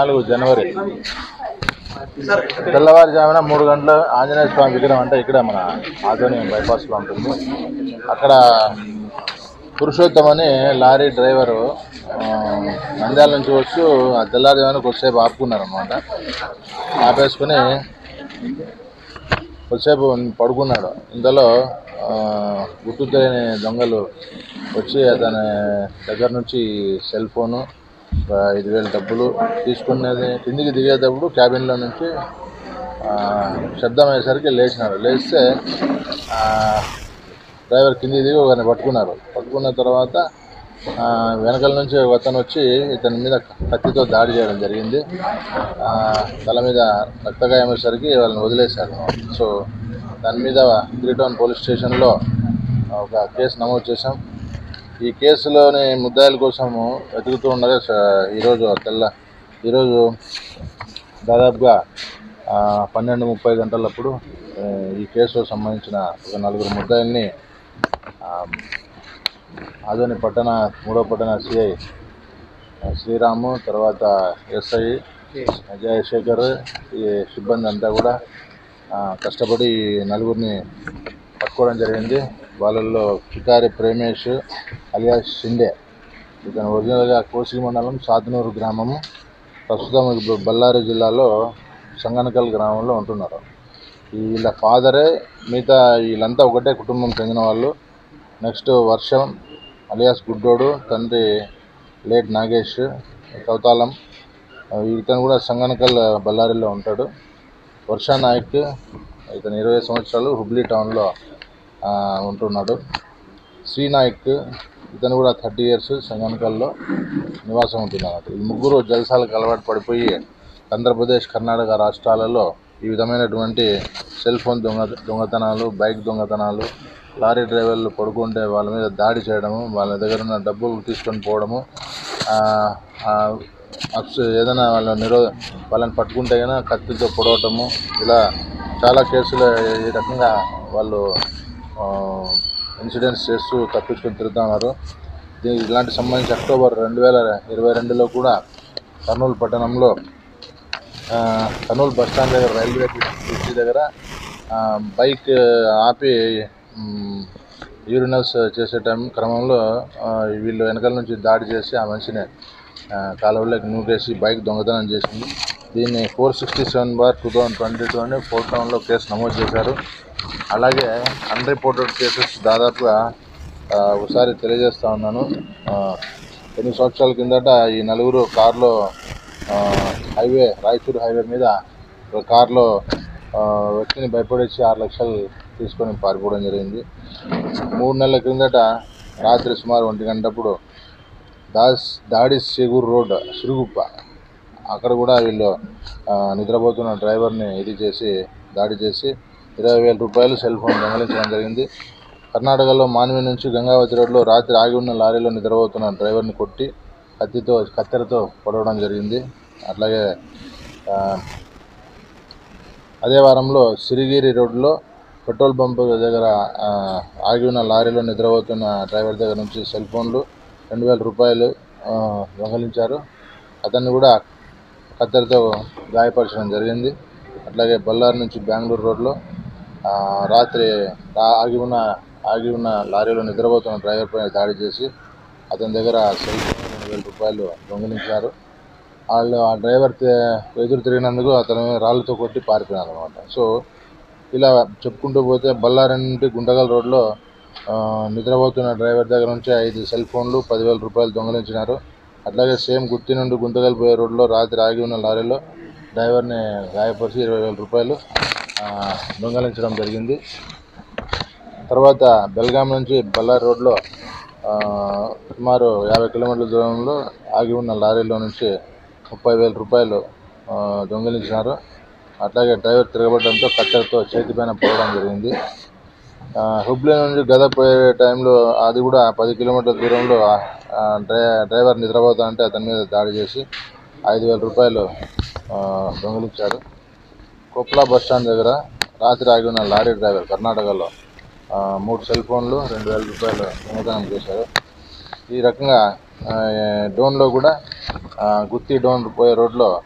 నాలుగు జనవరి తెల్లవారుజామున మూడు గంటల ఆంజనేయ స్వామి విగ్రహం అంటే ఇక్కడ మన ఆధోని బైపాస్లో ఉంటుంది అక్కడ పురుషోత్తం అని లారీ డ్రైవరు ఆ, నంద్యాల నుంచి వస్తూ ఆ తెల్లారుజామున కొద్దిసేపు ఆపుకున్నారు అనమాట ఆపేసుకుని కొద్దిసేపు పడుకున్నాడు ఇంతలో ఆ, గుర్తు తెలియని దొంగలు వచ్చి అతని దగ్గర నుంచి సెల్ ఫోను ఒక ఐదు వేల డబ్బులు తీసుకునేది కిందికి దిగేటప్పుడు క్యాబిన్లో నుంచి ఆ, శబ్దం అయ్యేసరికి లేచినాడు లేస్తే ఆ, డ్రైవర్ కిందికి దిగి ఒకరిని పట్టుకున్నారు పట్టుకున్న తర్వాత ఆ, వెనకాల నుంచి ఒక అతను వచ్చి ఇతని మీద కత్తితో దాడి చేయడం జరిగింది ఆ, తల మీద రక్తగాయం అయ్యేసరికి వాళ్ళని వదిలేశారు సో దాని మీద త్రీ టౌన్ పోలీస్ స్టేషన్లో ఒక కేసు నమోదు చేశాం ఈ కేసులోని ముద్దాయిల కోసము వెతుకుతూ ఉండగా స- ఈరోజు తెల్ల ఈరోజు దాదాపుగా ఆ, పన్నెండు ముప్పై గంటలప్పుడు ఆ, ఈ కేసుకు సంబంధించిన ఒక నలుగురు ముద్దాయిల్ని ఆ, ఆదోని పట్టణ మూడో పట్టణ సిఐ శ్రీరాము తర్వాత ఎస్ఐ జయశేఖర్ ఈ సిబ్బంది అంతా కూడా ఆ, కష్టపడి ఈ నలుగురిని పట్టుకోవడం జరిగింది వాళ్ళల్లో షికారి ప్రేమేష్ అలియాస్ షిండే ఇతను ఒరిజినల్గా కోసిగి మండలం సాతనూరు గ్రామము ప్రస్తుతం ఇప్పుడు బళ్ళారి జిల్లాలో సంగనకల్ గ్రామంలో ఉంటున్నారు వీళ్ళ ఫాదరే మిగతా వీళ్ళంతా ఒకటే కుటుంబం చెందిన వాళ్ళు నెక్స్ట్ వర్షం అలియాస్ గుడ్డోడు తండ్రి లేట్ నాగేష్ కౌతాలం ఇతను కూడా సంగనకల్ బళ్ళారిలో ఉంటాడు వర్ష నాయక్ ఇతను ఇరవై సంవత్సరాలు హుబ్లీ టౌన్లో ఆ, ఉంటున్నాడు శ్రీ నాయక్ ఇతను కూడా థర్టీ ఇయర్స్ సంగనకల్లో నివాసం ఉంటున్నాడు ఈ ముగ్గురు జలసాలకు అలవాటు పడిపోయి ఆంధ్రప్రదేశ్ కర్ణాటక రాష్ట్రాలలో ఈ విధమైనటువంటి సెల్ ఫోన్ దొంగ దొంగతనాలు బైక్ దొంగతనాలు లారీ డ్రైవర్లు పడుకుంటే వాళ్ళ మీద దాడి చేయడము వాళ్ళ దగ్గర ఉన్న డబ్బులు తీసుకొని పోవడము ఆ, ఆ, అప్స్ ఏదైనా వాళ్ళ నిరో వాళ్ళని పట్టుకుంటే కనుక కత్తితో పొడవటము ఇలా చాలా కేసులు ఈ రకంగా వాళ్ళు ఇన్సిడెంట్స్ చేస్తూ తప్పించుకొని తిరుగుతూ ఉన్నారు దీనికి ఇలాంటి సంబంధించి అక్టోబర్ రెండు వేల ఇరవై రెండులో కూడా కర్నూలు పట్టణంలో ఆ, కర్నూలు బస్ స్టాండ్ దగ్గర రైల్వే బ్రిడ్జి దగ్గర ఆ, బైక్ ఆపి మ్, యూరినల్స్ చేసే టైం క్రమంలో ఆ, వీళ్ళు వెనకాల నుంచి దాడి చేసి ఆ మనిషిని ఆ, కాలువలోకి నూకేసి బైక్ దొంగతనం చేసింది దీన్ని four sixty seven bar two thousand twenty two అని ఫోర్ టౌన్లో కేసు నమోదు చేశారు అలాగే అన్రిపోర్టెడ్ కేసెస్ దాదాపుగా ఆ, ఒకసారి తెలియజేస్తా ఉన్నాను ఆ, కొన్ని సంవత్సరాల కిందట ఈ నలుగురు కారులో ఆ, హైవే రాయచూరు హైవే మీద ఒక కారులో ఆ, వ్యక్తిని భయపడేసి ఆరు లక్షలు తీసుకొని పారిపోవడం జరిగింది మూడు నెలల క్రిందట రాత్రి సుమారు ఒంటి గంటప్పుడు దాస్ దాడి సేగూర్ రోడ్ సిరుగుప్ప అక్కడ కూడా వీళ్ళు ఆ, నిద్రపోతున్న డ్రైవర్ని ఇది చేసి దాడి చేసి ఇరవై వేల రూపాయలు సెల్ ఫోన్ దొంగలించడం జరిగింది కర్ణాటకలో మాన్వి నుంచి గంగావతి రోడ్లో రాత్రి ఆగి ఉన్న లారీలో నిద్రపోతున్న డ్రైవర్ని కొట్టి కత్తితో కత్తెరతో పొడవడం జరిగింది అట్లాగే ఆ, అదే వారంలో సిరిగిరి రోడ్లో పెట్రోల్ బంక్ దగ్గర ఆ, ఆగి ఉన్న లారీలో నిద్రపోతున్న డ్రైవర్ దగ్గర నుంచి సెల్ ఫోన్లు రెండు వేల రూపాయలు ఆ, దొంగలించారు అతన్ని కూడా కత్తెరతో గాయపరచడం జరిగింది అట్లాగే బళ్ళారి నుంచి బెంగళూరు రోడ్లో ఆ, రాత్రి ఆ- ఆగి ఉన్న ఆగి ఉన్న లారీలో నిద్రపోతున్న డ్రైవర్ పైన దాడి చేసి అతని దగ్గర సెల్ ఫోన్ రెండు వేల రూపాయలు దొంగిలించారు వాళ్ళు ఆ డ్రైవర్ తే- ఎదురు తిరిగినందుకు అతను రాళ్ళతో కొట్టి పారిపోయినారు అనమాట సో ఇలా చెప్పుకుంటూ పోతే బళ్ళారి నుండి గుంటగల్ రోడ్లో ఆ, నిద్రపోతున్న డ్రైవర్ దగ్గర నుంచి ఐదు సెల్ ఫోన్లు పదివేల రూపాయలు దొంగలించినారు అట్లాగే సేమ్ గుత్తి నుండి గుంతకల్ పోయే రోడ్లో రాత్రి ఆగి ఉన్న లారీలో డ్రైవర్ని గాయపరిచి ఇరవై వేల రూపాయలు ఆ, దొంగలించడం జరిగింది తర్వాత బెల్గాం నుంచి బళ్ళారి రోడ్లో ఆ, సుమారు యాభై కిలోమీటర్ల దూరంలో ఆగి ఉన్న లారీలో నుంచి ముప్పై వేల రూపాయలు ఆ, దొంగిలించినారు అట్లాగే డ్రైవర్ తిరగబడడంతో కట్టెలతో చేతిపైన పోవడం జరిగింది ఆ, హుబ్లీ నుంచి గద పోయే టైంలో అది కూడా పది కిలోమీటర్ల దూరంలో ఆ, డ్రై డ్రైవర్ నిద్రపోతా అంటే అతని మీద దాడి చేసి ఐదు వేల రూపాయలు ఆ, దొంగిలించారు కొప్లా బస్ స్టాండ్ దగ్గర రాత్రి ఆగి ఉన్న లారీ డ్రైవర్ కర్ణాటకలో ఆ, మూడు సెల్ ఫోన్లు రెండు వేల రూపాయలు దొంగతనం చేశారు ఈ రకంగా ఆ, డోన్లో కూడా ఆ, గుత్తి డోన్ పోయే రోడ్లో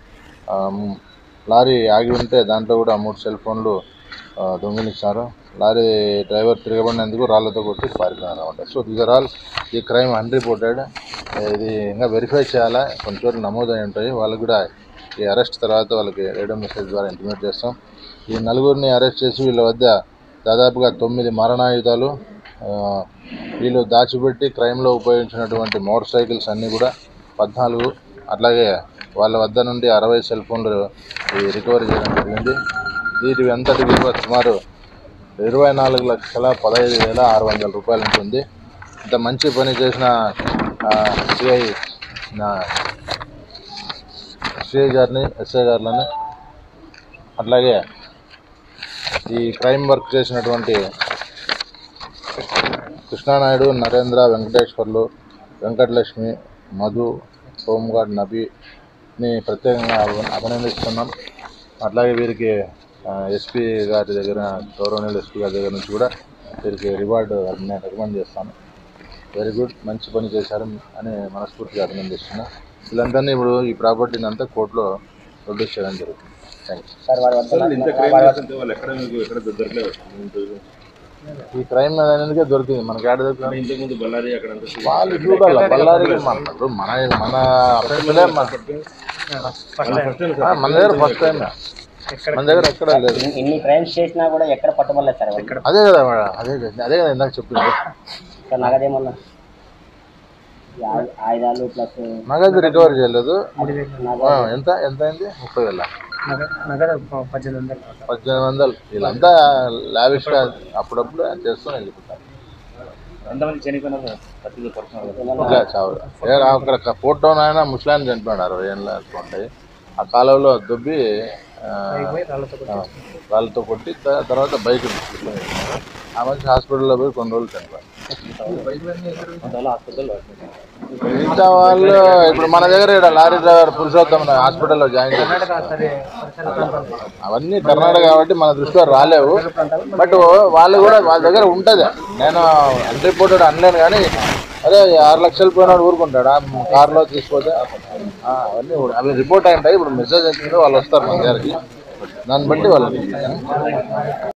ఆ, మ్, లారీ ఆగి ఉంటే దాంట్లో కూడా మూడు సెల్ ఫోన్లు ఆ, దొంగిలించారు లారీ డ్రైవర్ తిరగబడినందుకు రాళ్లతో కొట్టి పారిపోయినారు అనమాట సో దీస్ ఆర్ ఆల్ ఈ క్రైమ్ అన్రిపోర్టెడ్ ఇది ఇంకా వెరిఫై చేయాలా కొన్ని చోట్ల నమోదై ఉంటాయి వాళ్ళకి కూడా ఈ అరెస్ట్ తర్వాత వాళ్ళకి రేడియో మెసేజ్ ద్వారా ఇంటిమేట్ చేస్తాం ఈ నలుగురిని అరెస్ట్ చేసి వీళ్ళ వద్ద దాదాపుగా తొమ్మిది మారణాయుధాలు ఆ, వీళ్ళు దాచిపెట్టి క్రైమ్లో ఉపయోగించినటువంటి మోటార్ సైకిల్స్ అన్నీ కూడా పద్నాలుగు అట్లాగే వాళ్ళ వద్ద నుండి అరవై సెల్ ఫోన్లు ఈ రికవరీ చేయడం జరిగింది వీటి అంతటి విలువ సుమారు ఇరవై నాలుగు లక్షల పదహైదు వేల ఆరు వందల రూపాయలు ఉంటుంది ఇంత మంచి పని చేసిన సిఐ నా సిఐ గారిని ఎస్ఐ గారులని అట్లాగే ఈ క్రైమ్ వర్క్ చేసినటువంటి కృష్ణానాయుడు నరేంద్ర వెంకటేశ్వర్లు వెంకటలక్ష్మి మధు హోంగార్డ్ నబీని ప్రత్యేకంగా అభి- అభినందిస్తున్నాం అట్లాగే వీరికి ఎస్పీ గారి దగ్గర గౌరవనీయులు ఎస్పీ గారి దగ్గర నుంచి కూడా వీరికి రివార్డు నేను రికమెండ్ చేస్తాను వెరీ గుడ్ మంచి పని చేశారు అని మనస్ఫూర్తిగా అభినందిస్తున్నా వీళ్ళందరినీ ఇప్పుడు ఈ ప్రాపర్టీని అంతా కోర్టులో ప్రొడ్యూస్ చేయడం జరుగుతుంది థ్యాంక్ యూ సార్ వాడి వద్ద ఇంత క్రైమ్ చేస్తుంటే వాళ్ళు ఎక్కడ మీకు ఎక్కడ దొరకలేదు ఈ క్రైమ్ అనేది దొరికింది మనకి ఏడ దొరికింది ఇంతకు ముందు బళ్ళారి అక్కడ అంతా వాళ్ళు చూడాలి బళ్ళారికి మన ఇప్పుడు మన మన అఫీషియలే మన ఆ, మన దగ్గర ఫస్ట్ టైం మన దగ్గర ఎక్కడ లేదు ఇన్ని- ఇన్ని క్రైమ్స్ చేసినా కూడా ఎక్కడ పట్టుబడలేదు సార్ వాళ్ళు. అదే కదా మేడం అదే కదా అదే కదా ఇందాక చెప్పింది సార్ నగదేమన్నా ఈ ఆయు- ఆయుధాలు ప్లస్ నగదు రికవర్ చేయలేదు నగ ఆ, ఎంత ఎంత అయింది ముప్పై వేల నగదు పద్దెనిమిది వందలు పద్దెనిమిది వందలు వీళ్ళంతా లావిష్గా అప్పుడప్పుడు చేసుకొని వెళ్ళిపోతారు ఎంతమంది చనిపోయినారు పర్టికులర్ పర్సనల్ ఇట్లా చావు ఏ అక్కడ ఫోటోనైనా ముస్లాం చనిపోయాడు అరవై ఏళ్ళ ఉంటాయి ఆ కాలంలో దుబ్బి ఆ, ఆ, రాళ్ళతో కొట్టి త- తర్వాత బైక్ తీసుకొని వెళ్ళినారు. ఆ మంచి హాస్పిటల్లో పోయి కొన్ని రోజులు చనిపోయారు హాస్పిటల్ మిగతా వాళ్ళు ఇప్పుడు మన దగ్గర ఈడ లారీ డ్రైవర్ పురుషోత్తం హాస్పిటల్లో జాయిన్ చేశారు అవన్నీ కర్ణాటక కాబట్టి మన దృష్టిలో రాలేవు బట్ వాళ్ళు కూడా వాళ్ళ దగ్గర ఉంటుంది నేను అన్రిపోర్టెడ్ అనలేను కానీ అదే ఆరు లక్షలు పోయినాడు ఊరుకుంటాడా కార్లో తీసుకుపోతే ఆ, అవన్నీ కూడా- అవి రిపోర్ట్ అయి ఉంటాయి ఇప్పుడు మెసేజ్ వచ్చిందో వాళ్ళు వస్తారు మన దగ్గరికి దాన్ని బట్టి వాళ్ళు